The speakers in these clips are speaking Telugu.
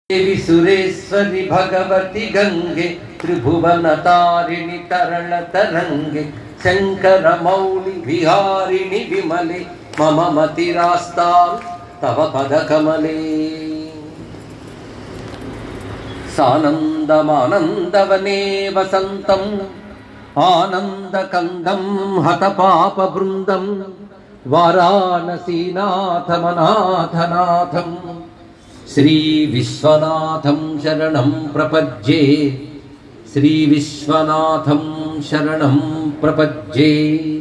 దేవి సురేశ్వరి భగవతి గంగే త్రిభువన తారిణి తరళ తరంగే శంకర మౌళి విహారిణి విమలే మమ మతిరాస్తాం తవ పద కమలే సానందమానందవనే వసంతం ఆనందకందం హతపాప బృందం వారాణసీనాథమనాథనాథం శ్రీ విశ్వనాథం శరణం ప్రపజ్యే శ్రీ విశ్వనాథం శరణం ప్రపజ్యే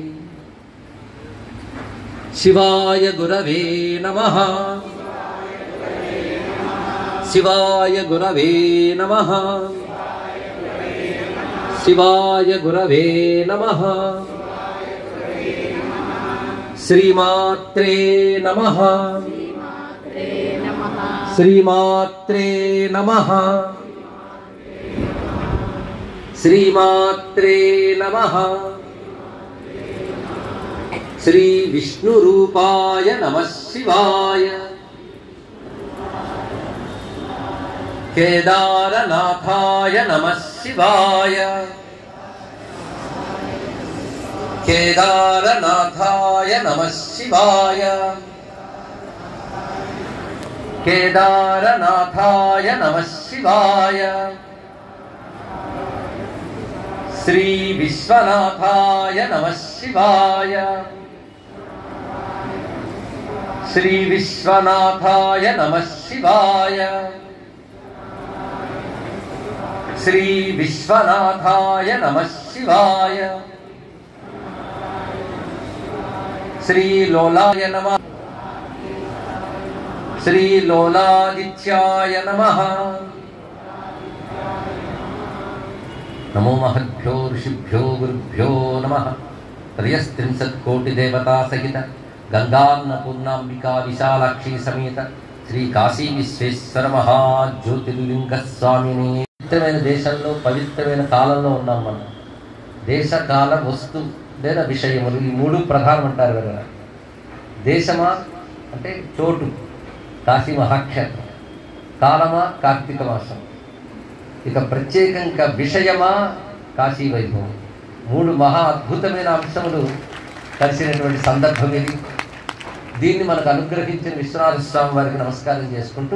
శివాయ గురవే నమ శివాయ గురవే నమ శివాయ గురవే నమ శ్రీమాత్రే నమ శ్రీమాత్రే నమ శ్రీమాత్రే నమ శ్రీ విష్ణురూపాయ నమ శివాయ కేదారనాథాయ నమ శివాయ కేదారనాథాయ నమ శివాయ కేదారనాథాయ నమ శివాయ శ్రీ విశ్వనాథాయ నమ శివాయ శ్రీ విశ్వనాథాయ నమ శివాయ శ్రీ విశ్వనాథాయ నమ శివాయ శ్రీ లోలాయ నమ శ్రీ లోలాదిత్యాయ నమ నమో మహద్భ్యో ఋషిభ్యో గురుభ్యో నమ త్రయస్త్రింశత్కోటిదేవతా సహిత గంగాన్నపూర్ణాంబికా విశాలాక్షి సమేత శ్రీ కాశీ విశ్వేశ్వర మహాజ్యోతిర్లింగ స్వామిని పవిత్రమైన దేశంలో పవిత్రమైన కాలంలో ఉన్నాం మనం దేశ కాల వస్తు లేదా విషయములు ఈ మూడు ప్రధానం అంటారు కదా దేశమా అంటే చోటు కాశీ మహాక్షేత్రం కాలమా కార్తీక మాసం ఇక ప్రత్యేకంగా విషయమా కాశీ వైభవం మూడు మహా అద్భుతమైన అంశములు కలిసినటువంటి సందర్భం ఇది దీన్ని మనకు అనుగ్రహించిన విశ్వనాథ స్వామి వారికి నమస్కారం చేసుకుంటూ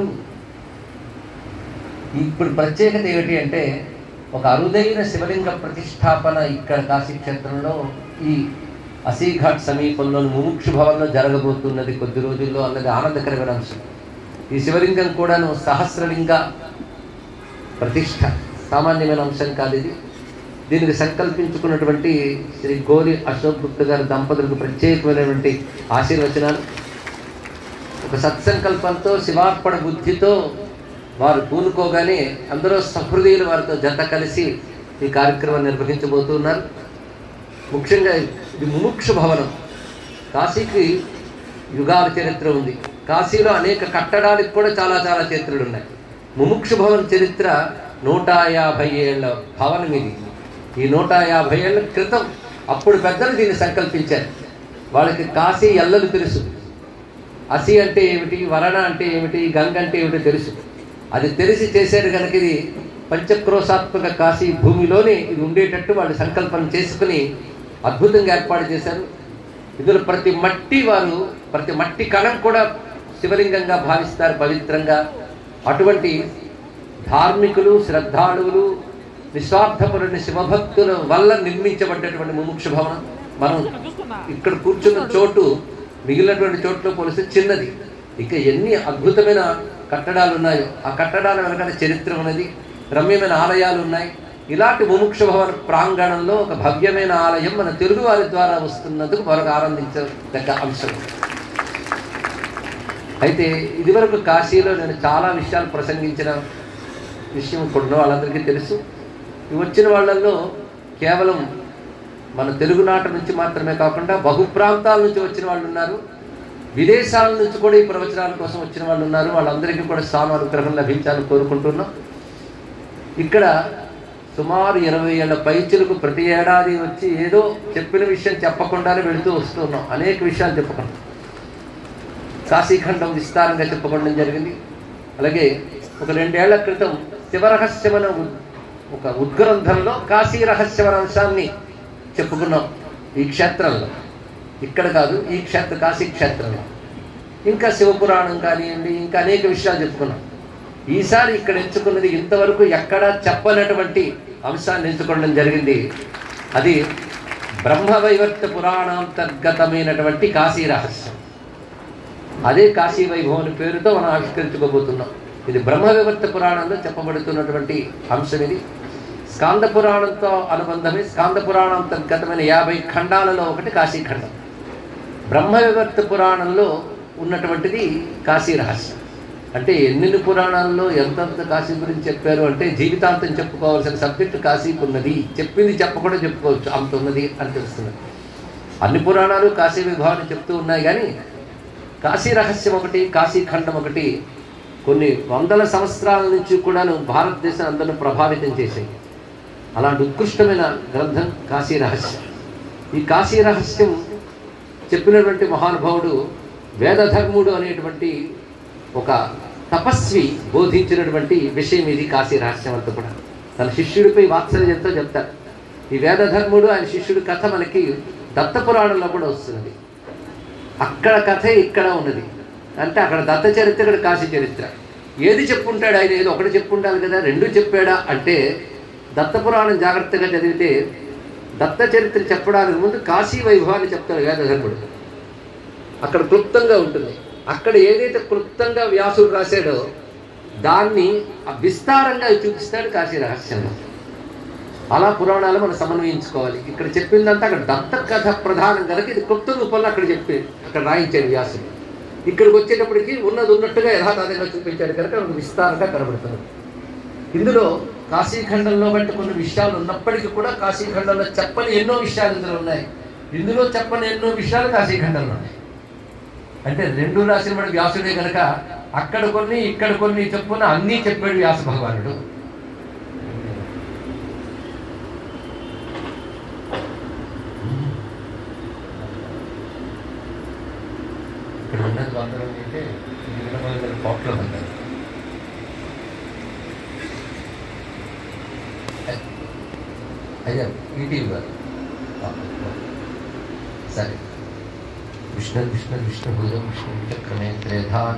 ఇప్పుడు ప్రత్యేకత ఏమిటి అంటే ఒక అరుదైన శివలింగ ప్రతిష్టాపన ఇక్కడ కాశీక్షేత్రంలో ఈ అసీఘాట్ సమీపంలోని ముముక్షు భవన్లో జరగబోతున్నది కొద్ది రోజుల్లో అన్నది ఆనందకరమైన అంశం ఈ శివలింగం కూడాను సహస్రలింగ ప్రతిష్ట సామాన్యమైన అంశం కాదు ఇది దీనికి సంకల్పించుకున్నటువంటి శ్రీ గోరి అశోక్ గుప్త గారి దంపతులకు ప్రత్యేకమైనటువంటి ఆశీర్వచనాలు ఒక సత్సంకల్పంతో శివార్పణ బుద్ధితో వారు పూనుకోగానే అందరూ సహృదయులు వారితో జత కలిసి ఈ కార్యక్రమాన్ని నిర్వహించబోతున్నారు ముఖ్యంగా ఇది ముముక్షు భవనం కాశీకి యుగాల చరిత్ర ఉంది కాశీలో అనేక కట్టడాలకు కూడా చాలా చాలా చరిత్రలు ఉన్నాయి ముముక్షు భవన చరిత్ర నూట యాభై ఏళ్ళ భవనం ఇది ఈ నూట యాభై ఏళ్ళ క్రితం అప్పుడు పెద్దలు దీన్ని సంకల్పించారు వాళ్ళకి కాశీ ఎల్లలు తెలుసు అసి అంటే ఏమిటి వరణ అంటే ఏమిటి గంగ అంటే ఏమిటో తెలుసు అది తెలిసి చేశారు కనుక ఇది పంచక్రోశాత్మక కాశీ భూమిలోనే ఇది ఉండేటట్టు వాళ్ళు సంకల్పన చేసుకుని అద్భుతంగా ఏర్పాటు చేశారు ఇందులో ప్రతి మట్టి వారు ప్రతి మట్టి కణం కూడా శివలింగంగా భావిస్తారు పవిత్రంగా అటువంటి ధార్మికులు శ్రద్ధాళువులు నిస్వార్థపరుని శివభక్తుల వల్ల నిర్మించబడ్డటువంటి ముముక్ష భవనం మనం ఇక్కడ కూర్చున్న చోటు మిగిలినటువంటి చోట్ల పోలిస్తే చిన్నది ఇక ఎన్ని అద్భుతమైన కట్టడాలు ఉన్నాయో ఆ కట్టడాల వెనకాల చరిత్ర ఉన్నది రమ్యమైన ఆలయాలు ఉన్నాయి ఇలాంటి ముముక్ష భవన ప్రాంగణంలో ఒక భవ్యమైన ఆలయం మన తెలుగు వారి ద్వారా వస్తున్నందుకు మరొక ఆనందించదగ్గ అంశం అయితే ఇదివరకు కాశీలో నేను చాలా విషయాలు ప్రసంగించిన విషయం ఇప్పుడున్న వాళ్ళందరికీ తెలుసు ఈ వచ్చిన వాళ్ళల్లో కేవలం మన తెలుగునాట నుంచి మాత్రమే కాకుండా బహు ప్రాంతాల నుంచి వచ్చిన వాళ్ళు ఉన్నారు విదేశాల నుంచి కూడా ఈ ప్రవచనాల కోసం వచ్చిన వాళ్ళు ఉన్నారు వాళ్ళందరికీ కూడా స్వామి అనుగ్రహం లభించాలని కోరుకుంటున్నాం ఇక్కడ సుమారు ఇరవై ఏళ్ళ పైచులకు ప్రతి ఏడాది వచ్చి ఏదో చెప్పిన విషయం చెప్పకుండానే వెళుతూ వస్తున్నాం అనేక విషయాలు చెప్పకుండా కాశీఖండం విస్తారంగా చెప్పుకోవడం జరిగింది అలాగే ఒక రెండేళ్ల క్రితం శివరహస్యం అనే ఉద్- ఒక ఉద్గ్రంథంలో కాశీ రహస్యం అనే అంశాన్ని చెప్పుకున్నాం ఈ క్షేత్రంలో ఇక్కడ కాదు ఈ క్షేత్ర కాశీ క్షేత్రంలో ఇంకా శివపురాణం కానివ్వండి ఇంకా అనేక విషయాలు చెప్పుకున్నాం ఈసారి ఇక్కడ ఎంచుకున్నది ఇంతవరకు ఎక్కడా చెప్పనటువంటి అంశాన్ని ఎంచుకోవడం జరిగింది అది బ్రహ్మవైవర్త పురాణాంతర్గతమైనటువంటి కాశీ రహస్యం అదే కాశీ వైభవం అనే పేరుతో మనం ఆవిష్కరించుకోబోతున్నాం ఇది బ్రహ్మవివర్త పురాణంలో చెప్పబడుతున్నటువంటి అంశం ఇది స్కాంద పురాణంతో అనుబంధమే స్కాంద పురాణాంతర్గతమైన యాభై ఖండాలలో ఒకటి కాశీఖండం బ్రహ్మవివర్త పురాణంలో ఉన్నటువంటిది కాశీ రహస్యం అంటే ఎన్నెన్ని పురాణాల్లో ఎంతంత కాశీ గురించి చెప్పారు అంటే జీవితాంతం చెప్పుకోవాల్సిన సబ్జెక్టు కాశీకి ఉన్నది చెప్పింది చెప్పకుండా చెప్పుకోవచ్చు అంత ఉన్నది అని తెలుస్తున్నది అన్ని పురాణాలు కాశీ విభావాన్ని చెప్తూ ఉన్నాయి కానీ కాశీ రహస్యం ఒకటి కాశీఖండం ఒకటి కొన్ని వందల సంవత్సరాల నుంచి కూడాను భారతదేశం అందరిని ప్రభావితం చేశాయి అలాంటి ఉత్కృష్టమైన గ్రంథం కాశీ రహస్యం ఈ కాశీ రహస్యం చెప్పినటువంటి మహానుభావుడు వేదధర్ముడు అనేటువంటి ఒక తపస్వి బోధించినటువంటి విషయం ఇది కాశీ రహస్యం అంతా కూడా తన శిష్యుడిపై వాత్సల్యంతో చెప్తారు ఈ వేదధర్ముడు ఆయన శిష్యుడి కథ మనకి దత్తపురాణంలో కూడా వస్తున్నది అక్కడ కథ ఇక్కడ ఉన్నది అంటే అక్కడ దత్త చరిత్ర ఇక్కడ కాశీ చరిత్ర ఏది చెప్పుంటాడు ఆయన ఏదో ఒకటి చెప్పుండాలి కదా రెండు చెప్పాడా అంటే దత్తపురాణం జాగ్రత్తగా చదివితే దత్త చరిత్ర చెప్పడానికి ముందు కాశీ వైభవాన్ని చెప్తాడు వేదధర్ముడు అక్కడ క్లుప్తంగా ఉంటుంది అక్కడ ఏదైతే క్లుప్తంగా వ్యాసుడు రాశాడో దాన్ని ఆ విస్తారంగా చూపిస్తాడు కాశీ రహస్యంలో అలా పురాణాలు మనం సమన్వయించుకోవాలి ఇక్కడ చెప్పిందంతా అక్కడ దత్త కథ ప్రధానం కనుక ఇది క్లుప్త రూపంలో అక్కడ చెప్పి అక్కడ రాయించాడు వ్యాసుడు ఇక్కడికి వచ్చేటప్పటికి ఉన్నది ఉన్నట్టుగా యథాతథంగా చూపించాడు కనుక మనకు విస్తారంగా కనబడుతుంది ఇందులో కాశీఖండంలో బట్టి కొన్ని విషయాలు ఉన్నప్పటికీ కూడా కాశీఖండంలో చెప్పని ఎన్నో విషయాలు ఇందులో ఉన్నాయి ఇందులో చెప్పని ఎన్నో విషయాలు కాశీఖండంలో ఉన్నాయి అంటే రెండు రాసిన వాడు వ్యాసుడే కనుక అక్కడ కొన్ని ఇక్కడ కొన్ని చెప్పున అన్నీ చెప్పాడు వ్యాస భగవానుడు ఇక్కడ ఉన్నది వందలు అంటే ఇరవై వందల కోట్ల మంది అయ్యా ఈటీవీ గారు సరే విష్ణు విష్ణు విష్ణు భుజం విష్ణు చక్రమే త్రేధాన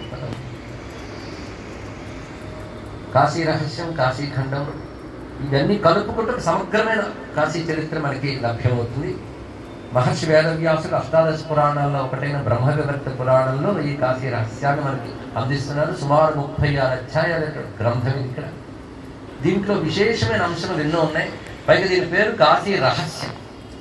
కాశీ రహస్యం కాశీఖండం ఇవన్నీ కలుపుకుంటూ ఒక సమగ్రమైన కాశీ చరిత్ర మనకి లభ్యమవుతుంది మహర్షి వేదవ్యాసులు అష్టాదశ పురాణాల్లో ఒకటైన బ్రహ్మ వివర్త పురాణంలో ఈ కాశీ రహస్యాన్ని మనకి అందిస్తున్నారు సుమారు ముప్పై ఆరు అధ్యాయాల గ్రంథం ఇది ఇక్కడ దీంట్లో విశేషమైన అంశాలు ఎన్నో ఉన్నాయి పైగా దీని పేరు కాశీ రహస్యం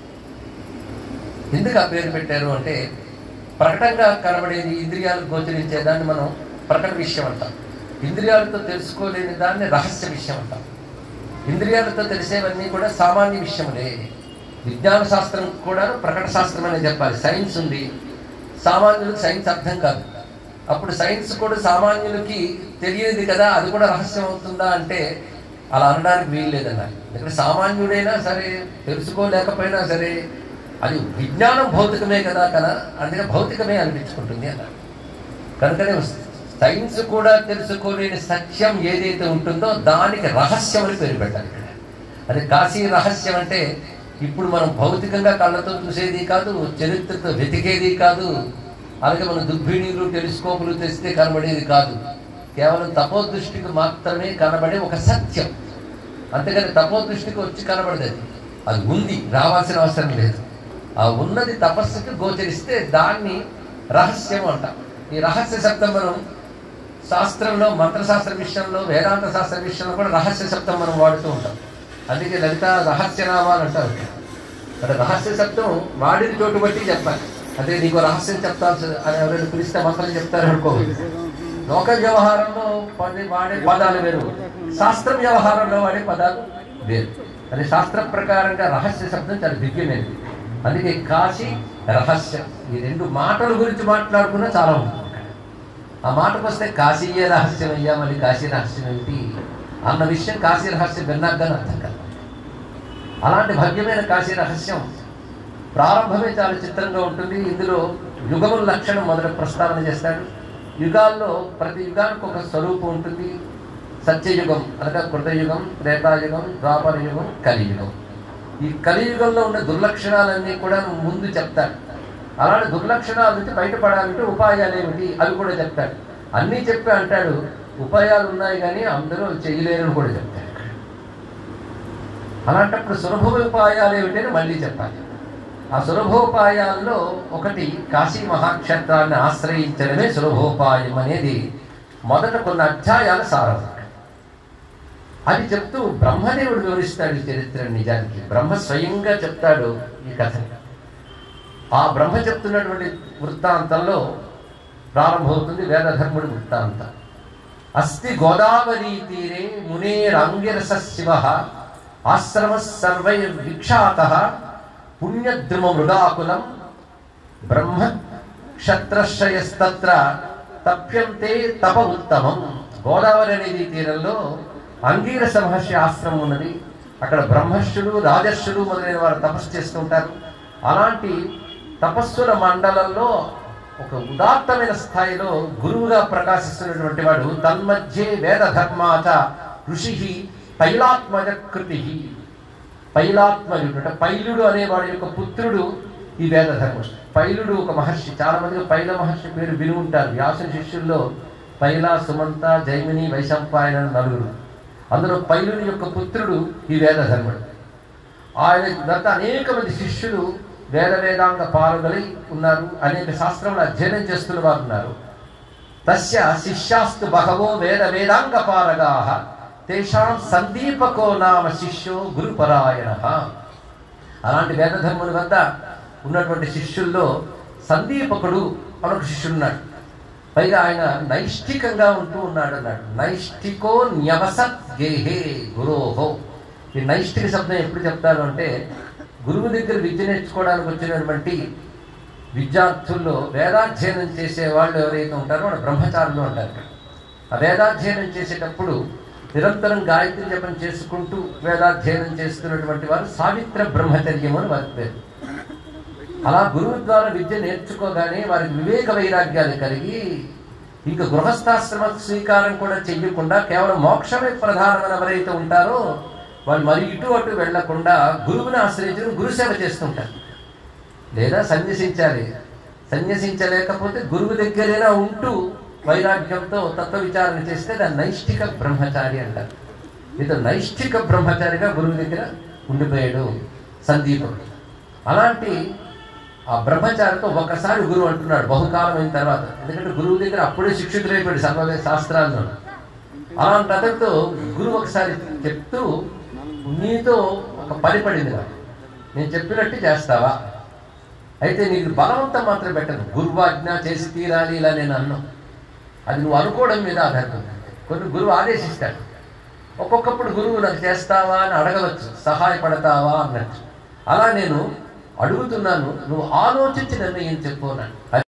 ఎందుకు ఆ పేరు పెట్టారు అంటే ప్రకటనగా కనబడేది ఇంద్రియాలు గోచరించే దాన్ని మనం ప్రకట విషయం అంటాం ఇంద్రియాలతో తెలుసుకోలేని దాన్ని రహస్య విషయం అంటాం ఇంద్రియాలతో తెలిసేవన్నీ కూడా సామాన్య విషయములే విజ్ఞాన శాస్త్రం కూడా ప్రకట శాస్త్రం అనే చెప్పాలి సైన్స్ ఉంది సామాన్యులకు సైన్స్ అర్థం కాదు అప్పుడు సైన్స్ కూడా సామాన్యులకి తెలియదు కదా అది కూడా రహస్యం అవుతుందా అంటే అలా అనడానికి వీలు లేదన్నారు ఇక్కడ సామాన్యుడైనా సరే తెలుసుకోలేకపోయినా సరే అది విజ్ఞానం భౌతికమే కదా కదా అందుకే భౌతికమే అనిపించుకుంటుంది అన్నారు కనుకనే సైన్స్ కూడా తెలుసుకోలేని సత్యం ఏదైతే ఉంటుందో దానికి రహస్యం అని పేరు పెట్టాలి ఇక్కడ అది కాశీ రహస్యం అంటే ఇప్పుడు మనం భౌతికంగా కళ్ళతో చూసేది కాదు చరిత్రతో వెతికేది కాదు అలాగే మన దుర్బిణీలు టెలిస్కోపులు తెస్తే కనబడేది కాదు కేవలం తపోదృష్టికి మాత్రమే కనబడే ఒక సత్యం అంతేగాని తపోదృష్టికి వచ్చి కనబడదు అది అది ఉంది రావాల్సిన అవసరం లేదు ఆ ఉన్నది తపస్సుకి గోచరిస్తే దాన్ని రహస్యం అంటాం ఈ రహస్య శబ్దం మనం శాస్త్రంలో మంత్రశాస్త్ర విషయంలో వేదాంత శాస్త్ర విషయంలో కూడా రహస్య శబ్దం మనం వాడుతూ ఉంటాం అందుకే లలిత రహస్యనామాలు అంటారు మరి రహస్య శబ్దం వాడిన చోటు బట్టి చెప్పాలి అదే నీకు రహస్యం చెప్తాను అని ఎవరైనా పిలిస్తే మంత్రం చెప్తారు అనుకోవాలి లోక వ్యవహారంలో పది వాడే పదాలు వేరు శాస్త్ర వ్యవహారంలో వాడే పదాలు వేరు అది శాస్త్ర ప్రకారంగా రహస్య శబ్దం చాలా దివ్యమైనది అందుకే కాశీ రహస్యం ఈ రెండు మాటల గురించి మాట్లాడుకున్నా చాలా ఉంటుంది అక్కడ. ఆ మాటకు వస్తే కాశీయే రహస్యం అయ్యా మళ్ళీ కాశీ రహస్యం ఏమిటి అన్న విషయం కాశీ రహస్యం విన్నాకని అర్థం కాదు అలాంటి భవ్యమైన కాశీ రహస్యం ప్రారంభమే చాలా చిత్రంగా ఉంటుంది ఇందులో యుగముల లక్షణం మొదట ప్రస్తావన చేస్తాడు యుగాల్లో ప్రతి యుగానికి ఒక స్వరూపం ఉంటుంది సత్యయుగం అనగా కృతయుగం త్రేతాయుగం ద్వాపర యుగం కలియుగం ఈ కలియుగంలో ఉన్న దుర్లక్షణాలన్నీ కూడా ముందు చెప్తాడు అలాంటి దుర్లక్షణాల నుంచి బయటపడాలంటే ఉపాయాలు ఏమిటి అవి కూడా చెప్తాడు అన్నీ చెప్పి అంటాడు ఉపాయాలు ఉన్నాయి కానీ అందరూ చేయలేరని కూడా చెప్తాడు అలాంటప్పుడు సులభోపాయాలు ఏమిటని మళ్ళీ చెప్పాలి ఆ సులభోపాయాల్లో ఒకటి కాశీ మహాక్షేత్రాన్ని ఆశ్రయించడమే సులభోపాయం అనేది మొదట కొన్ని అధ్యాయాల సారం అది చెప్తూ బ్రహ్మదేవుడు వివరిస్తాడు ఈ చరిత్ర నిజానికి బ్రహ్మ స్వయంగా చెప్తాడు ఈ కథని ఆ బ్రహ్మ చెప్తున్నటువంటి వృత్తాంతంలో ప్రారంభమవుతుంది వేదధర్ముడి వృత్తాంతం అస్తి గోదావరీ తీరే మునేరాంగిరస శివ ఆశ్రమ సర్వై విఖ్యాత పుణ్యద్రుమ మృగాకులం బ్రహ్మ క్షత్రశ్రయస్తత్ర తప్యంతే తప ఉత్తమం గోదావరి నదీ తీరంలో అంగీరస మహర్షి ఆశ్రమం ఉన్నది అక్కడ బ్రహ్మర్షులు రాజర్షులు మొదలైన వారు తపస్సు చేస్తుంటారు అలాంటి తపస్సుల మండలంలో ఒక ఉదాత్తమైన స్థాయిలో గురువుగా ప్రకాశిస్తున్నటువంటి వాడు తన్మధ్యే వేద ధర్మాచ ఋషి పైలాత్మజ కృతి పైలాత్మజుడు అంటే పైలుడు అనేవాడి యొక్క పుత్రుడు ఈ వేద ధర్మం పైలుడు ఒక మహర్షి చాలా మంది పైల మహర్షి పేరు విని ఉంటారు వ్యాసుని శిష్యుల్లో పైల సుమంత జైమిని వైశంపాయన నలుగురు అందులో పైలుని యొక్క పుత్రుడు ఈ వేద ధర్ముడు ఆయన గత అనేక మంది శిష్యులు వేద వేదాంగ పాల్గొలి ఉన్నారు అనేక శాస్త్రములు అధ్యయనం చేస్తున్న వారు ఉన్నారు తస్య శిష్యాస్తు బహవో వేద వేదాంగ పారగా తేషాం సందీపకో నామ శిష్యో గురుపరాయణ అలాంటి వేదధర్ముని వద్ద ఉన్నటువంటి శిష్యుల్లో సందీపకుడు అని ఒక శిష్యుడున్నాడు పైగా ఆయన నైష్ఠికంగా ఉంటూ ఉన్నాడు అన్నాడు నైష్ఠికో న్యవసత్ గేహే గురోహో ఈ నైష్ఠిక శబ్దం ఎప్పుడు చెప్తారు అంటే గురువు దగ్గర విద్య నేర్చుకోవడానికి వచ్చినటువంటి విద్యార్థుల్లో వేదాధ్యయనం చేసే వాళ్ళు ఎవరైతే ఉంటారో వాళ్ళు బ్రహ్మచారులు అంటారు ఇక్కడ. ఆ వేదాధ్యయనం చేసేటప్పుడు నిరంతరం గాయత్రి జపం చేసుకుంటూ వేదాధ్యయనం చేస్తున్నటువంటి వారు సావిత్ర బ్రహ్మచర్యం అని వారి పేరు అలా గురువు ద్వారా విద్య నేర్చుకోగానే వారికి వివేక వైరాగ్యాలు కలిగి ఇంకా గృహస్థాశ్రమ స్వీకారం కూడా చెయ్యకుండా కేవలం మోక్షమే ప్రధానమైన ఎవరైతే ఉంటారో వాళ్ళు మరి ఇటు అటు వెళ్లకుండా గురువుని ఆశ్రయించడం గురుసేవ చేస్తుంటారు లేదా సన్యసించాలి సన్యసించలేకపోతే గురువు దగ్గరైనా ఉంటూ వైరాగ్యంతో తత్వ విచారణ చేస్తే దాన్ని నైష్ఠిక బ్రహ్మచారి అంటారు ఇతను నైష్ఠిక బ్రహ్మచారిగా గురువు దగ్గర ఉండిపోయాడు సందీపుడు అలాంటి ఆ బ్రహ్మచారితో ఒకసారి గురువు అంటున్నాడు బహుకాలం అయిన తర్వాత ఎందుకంటే గురువు దగ్గర అప్పుడే శిక్షితులైపోయాడు సర్వ శాస్త్రాల్లో అలాంటి అతడితో గురువు ఒకసారి చెప్తూ నీతో ఒక పని పడింది నాకు నేను చెప్పినట్టు చేస్తావా అయితే నీకు బలవంతం మాత్రం పెట్టను గురువాజ్ఞ చేసి తీరాలి ఇలా నేను అన్నాను అది నువ్వు అనుకోవడం మీద ఆధారపడి కొన్ని గురువు ఆదేశిస్తాడు ఒక్కొక్కప్పుడు గురువు నాకు చేస్తావా అని అడగవచ్చు సహాయపడతావా అన్నట్టు అలా నేను అడుగుతున్నాను నువ్వు ఆలోచించి నిర్ణయం చెప్పు అన్నాడు